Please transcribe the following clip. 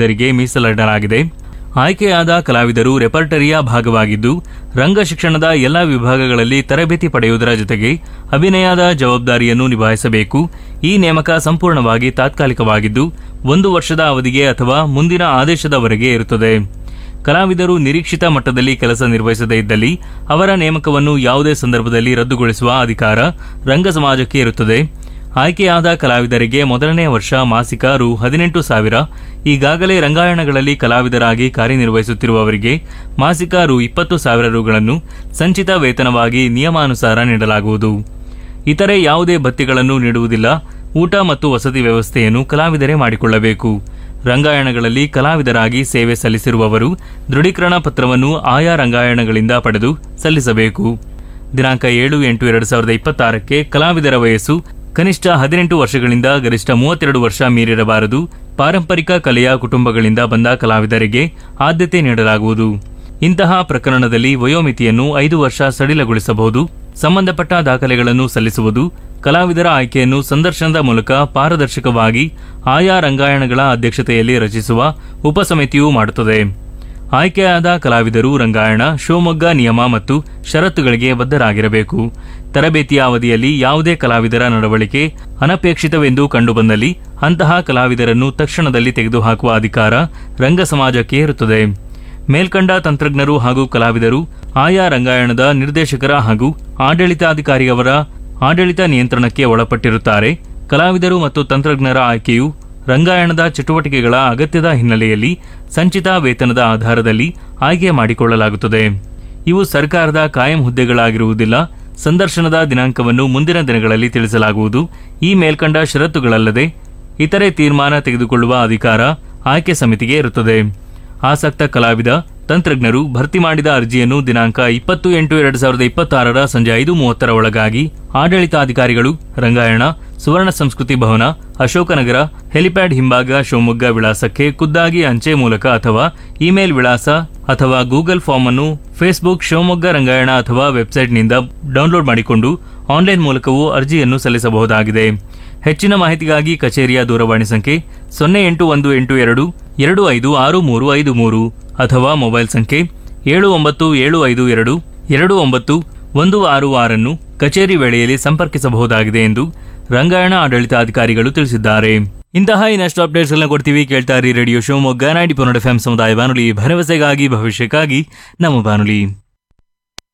ಕಲಾವಿದರಿಗೆ ಮೀಸಲಿಡಲಾಗಿದೆ ಆಯ್ಕೆಯಾದ ಕಲಾವಿದರು ರೆಪರ್ಟರಿಯ ಭಾಗವಾಗಿದ್ದು ರಂಗ ಶಿಕ್ಷಣದ ಎಲ್ಲ ವಿಭಾಗಗಳಲ್ಲಿ ತರಬೇತಿ ಪಡೆಯುವುದರ ಜೊತೆಗೆ ಅಭಿನಯದ ಜವಾಬ್ದಾರಿಯನ್ನು ನಿಭಾಯಿಸಬೇಕು ಈ ನೇಮಕ ಸಂಪೂರ್ಣವಾಗಿ ತಾತ್ಕಾಲಿಕವಾಗಿದ್ದು ಒಂದು ವರ್ಷದ ಅವಧಿಗೆ ಅಥವಾ ಮುಂದಿನ ಆದೇಶದವರೆಗೆ ಇರುತ್ತದೆ ಕಲಾವಿದರು ನಿರೀಕ್ಷಿತ ಮಟ್ಟದಲ್ಲಿ ಕೆಲಸ ನಿರ್ವಹಿಸದೇ ಇದ್ದಲ್ಲಿ ಅವರ ನೇಮಕವನ್ನು ಯಾವುದೇ ಸಂದರ್ಭದಲ್ಲಿ ರದ್ದುಗೊಳಿಸುವ ಅಧಿಕಾರ ರಂಗ ಸಮಾಜಕ್ಕೆ ಇರುತ್ತದೆ ಆಯ್ಕೆಯಾದ ಕಲಾವಿದರಿಗೆ ಮೊದಲನೇ ವರ್ಷ ಮಾಸಿಕ ರು ಹದಿನೆಂಟು ಸಾವಿರ ಈಗಾಗಲೇ ರಂಗಾಯಣಗಳಲ್ಲಿ ಕಲಾವಿದರಾಗಿ ಕಾರ್ಯನಿರ್ವಹಿಸುತ್ತಿರುವವರಿಗೆ ಮಾಸಿಕ ರು ಇಪ್ಪತ್ತು ಸಾವಿರ ರುಗಳನ್ನು ಸಂಚಿತ ವೇತನವಾಗಿ ನಿಯಮಾನುಸಾರ ನೀಡಲಾಗುವುದು ಇತರೆ ಯಾವುದೇ ಭತ್ಯೆಗಳನ್ನು ನೀಡುವುದಿಲ್ಲ ಊಟ ಮತ್ತು ವಸತಿ ವ್ಯವಸ್ಥೆಯನ್ನು ಕಲಾವಿದರೇ ಮಾಡಿಕೊಳ್ಳಬೇಕು ರಂಗಾಯಣಗಳಲ್ಲಿ ಕಲಾವಿದರಾಗಿ ಸೇವೆ ಸಲ್ಲಿಸಿರುವವರು ದೃಢೀಕರಣ ಪತ್ರವನ್ನು ಆಯಾ ರಂಗಾಯಣಗಳಿಂದ ಪಡೆದು ಸಲ್ಲಿಸಬೇಕು ದಿನಾಂಕ ಏಳು ಎಂಟು ಎರಡು ಸಾವಿರದ ಇಪ್ಪತ್ತಾರಕ್ಕೆ ಕಲಾವಿದರ ವಯಸ್ಸು ಕನಿಷ್ಠ ಹದಿನೆಂಟು ವರ್ಷಗಳಿಂದ ಗರಿಷ್ಠ ಮೂವತ್ತೆರಡು ವರ್ಷ ಮೀರಿರಬಾರದು ಪಾರಂಪರಿಕ ಕಲೆಯ ಕುಟುಂಬಗಳಿಂದ ಬಂದ ಕಲಾವಿದರಿಗೆ ಆದ್ಯತೆ ನೀಡಲಾಗುವುದು ಇಂತಹ ಪ್ರಕರಣದಲ್ಲಿ ವಯೋಮಿತಿಯನ್ನು ಐದು ವರ್ಷ ಸಡಿಲಗೊಳಿಸಬಹುದು ಸಂಬಂಧಪಟ್ಟ ದಾಖಲೆಗಳನ್ನು ಸಲ್ಲಿಸುವುದು ಕಲಾವಿದರ ಆಯ್ಕೆಯನ್ನು ಸಂದರ್ಶನದ ಮೂಲಕ ಪಾರದರ್ಶಕವಾಗಿ ಆಯಾ ರಂಗಾಯಣಗಳ ಅಧ್ಯಕ್ಷತೆಯಲ್ಲಿ ರಚಿಸುವ ಉಪಸಮಿತಿಯು ಮಾಡುತ್ತದೆ ಆಯ್ಕೆಯಾದ ಕಲಾವಿದರು ರಂಗಾಯಣ ಶಿವಮೊಗ್ಗ ನಿಯಮ ಮತ್ತು ಷರತ್ತುಗಳಿಗೆ ಬದ್ಧರಾಗಿರಬೇಕು ತರಬೇತಿಯ ಅವಧಿಯಲ್ಲಿ ಯಾವುದೇ ಕಲಾವಿದರ ನಡವಳಿಕೆ ಅನಪೇಕ್ಷಿತವೆಂದು ಕಂಡುಬಂದಲ್ಲಿ ಅಂತಹ ಕಲಾವಿದರನ್ನು ತಕ್ಷಣದಲ್ಲಿ ತೆಗೆದುಹಾಕುವ ಅಧಿಕಾರ ರಂಗ ಸಮಾಜಕ್ಕೆ ಇರುತ್ತದೆ ಮೇಲ್ಕಂಡ ತಂತ್ರಜ್ಞರು ಹಾಗೂ ಕಲಾವಿದರು ಆಯಾ ರಂಗಾಯಣದ ನಿರ್ದೇಶಕರ ಹಾಗೂ ಆಡಳಿತಾಧಿಕಾರಿಯವರ ಆಡಳಿತ ನಿಯಂತ್ರಣಕ್ಕೆ ಒಳಪಟ್ಟಿರುತ್ತಾರೆ ಕಲಾವಿದರು ಮತ್ತು ತಂತ್ರಜ್ಞರ ಆಯ್ಕೆಯು ರಂಗಾಯಣದ ಚಟುವಟಿಕೆಗಳ ಅಗತ್ಯದ ಹಿನ್ನೆಲೆಯಲ್ಲಿ ಸಂಚಿತ ವೇತನದ ಆಧಾರದಲ್ಲಿ ಆಯ್ಕೆ ಮಾಡಿಕೊಳ್ಳಲಾಗುತ್ತದೆ ಇವು ಸರ್ಕಾರದ ಕಾಯಂ ಹುದ್ದೆಗಳಾಗಿರುವುದಿಲ್ಲ ಸಂದರ್ಶನದ ದಿನಾಂಕವನ್ನು ಮುಂದಿನ ದಿನಗಳಲ್ಲಿ ತಿಳಿಸಲಾಗುವುದು ಈ ಮೇಲ್ಕಂಡ ಷರತ್ತುಗಳಲ್ಲದೆ ಇತರೆ ತೀರ್ಮಾನ ತೆಗೆದುಕೊಳ್ಳುವ ಅಧಿಕಾರ ಆಯ್ಕೆ ಸಮಿತಿಗೆ ಇರುತ್ತದೆ ಆಸಕ್ತ ಕಲಾವಿದ ತಂತ್ರಜ್ಞರು ಭರ್ತಿ ಮಾಡಿದ ಅರ್ಜಿಯನ್ನು ದಿನಾಂಕ ಇಪ್ಪತ್ತು ಎಂಟು ಎರಡು ಸಾವಿರದ ಇಪ್ಪತ್ತಾರರ ಸಂಜೆ ಐದು ಮೂವತ್ತರ ಒಳಗಾಗಿ ಆಡಳಿತಾಧಿಕಾರಿಗಳು ರಂಗಾಯಣ ಸುವರ್ಣ ಸಂಸ್ಕೃತಿ ಭವನ ಅಶೋಕನಗರ ಹೆಲಿಪ್ಯಾಡ್ ಹಿಂಭಾಗ ಶಿವಮೊಗ್ಗ ವಿಳಾಸಕ್ಕೆ ಖುದ್ದಾಗಿ ಅಂಚೆ ಮೂಲಕ ಅಥವಾ ಇಮೇಲ್ ವಿಳಾಸ ಅಥವಾ ಗೂಗಲ್ ಫಾರ್ಮ್ ಅನ್ನು ಫೇಸ್ಬುಕ್ ಶಿವಮೊಗ್ಗ ರಂಗಾಯಣ ಅಥವಾ ವೆಬ್ಸೈಟ್ನಿಂದ ಡೌನ್ಲೋಡ್ ಮಾಡಿಕೊಂಡು ಆನ್ಲೈನ್ ಮೂಲಕವೂ ಅರ್ಜಿಯನ್ನು ಸಲ್ಲಿಸಬಹುದಾಗಿದೆ ಹೆಚ್ಚಿನ ಮಾಹಿತಿಗಾಗಿ ಕಚೇರಿಯ ದೂರವಾಣಿ ಸಂಖ್ಯೆ ಸೊನ್ನೆ ಎಂಟು ಒಂದು ಎಂಟು ಎರಡು ಎರಡು ಐದು ಆರು ಮೂರು ಐದು ಮೂರು ಅಥವಾ ಮೊಬೈಲ್ ಸಂಖ್ಯೆ ಏಳು ಒಂಬತ್ತು ಏಳು ಐದು ಎರಡು ಎರಡು ಒಂಬತ್ತು ಒಂದು ಆರು ಆರನ್ನು ಕಚೇರಿ ವೇಳೆಯಲ್ಲಿ ಸಂಪರ್ಕಿಸಬಹುದಾಗಿದೆ ಎಂದು ರಂಗಾಯಣ ಆಡಳಿತಾಧಿಕಾರಿಗಳು ತಿಳಿಸಿದ್ದಾರೆ ಇಂತಹ ಇನ್ನಷ್ಟು ಅಪ್ಡೇಟ್ಸ್ಗಳನ್ನ ಕೊಡ್ತೀವಿ ಕೇಳ್ತಾ ಇರಿ ರೇಡಿಯೋ ಶಿವಮೊಗ್ಗ ನೈಂಟಿ ಪೊನ್ನಡ ಎಫ್ ಸಮುದಾಯ ಬಾನುಲಿ ಭರವಸೆಗಾಗಿ ಭವಿಷ್ಯಕ್ಕಾಗಿ ನಮ್ಮ ಬಾನುಲಿ